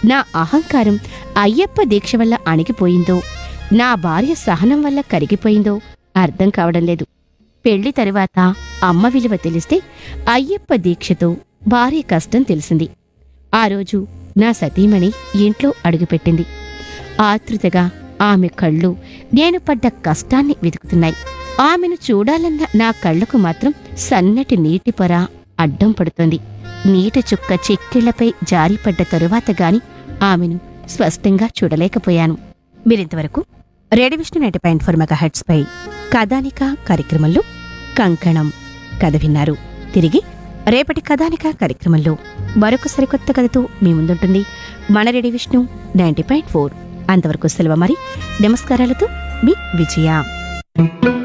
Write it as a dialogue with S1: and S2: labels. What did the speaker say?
S1: నా అహంకారం అయ్యప్ప దీక్ష వల్ల అణిగిపోయిందో నా భార్య సహనం వల్ల కరిగిపోయిందో అర్థం కావడం లేదు పెళ్లి తరువాత అమ్మ విలువ తెలిస్తే అయ్యప్ప దీక్షతో భార్య కష్టం తెలిసింది ఆ రోజు నా సతీమణి ఇంట్లో అడుగుపెట్టింది ఆతృతగా ఆమె కళ్ళు నేను పడ్డ కష్టాన్ని వెతుకుతున్నాయి ఆమెను చూడాలన్న నా కళ్ళకు మాత్రం సన్నటి నీటి పొర అడ్డం పడుతోంది నీటి చుక్క చెక్కిళ్లపై జారిపడ్డ తరువాత గాని ఆమెను స్పష్టంగా చూడలేకపోయాను మీరింతవరకు radio Vishnu ninety point four mega heads పై కథానిక కార్యక్రమంలో కంకణం కథ విన్నారు తిరిగి రేపటి కథానిక కార్యక్రమంలో మరొక సరికొత్త కథతో మీ ముందుంటుంది మన radio Vishnu ninety point four అంతవరకు సెలవు మరి నమస్కారాలతో మీ విజయ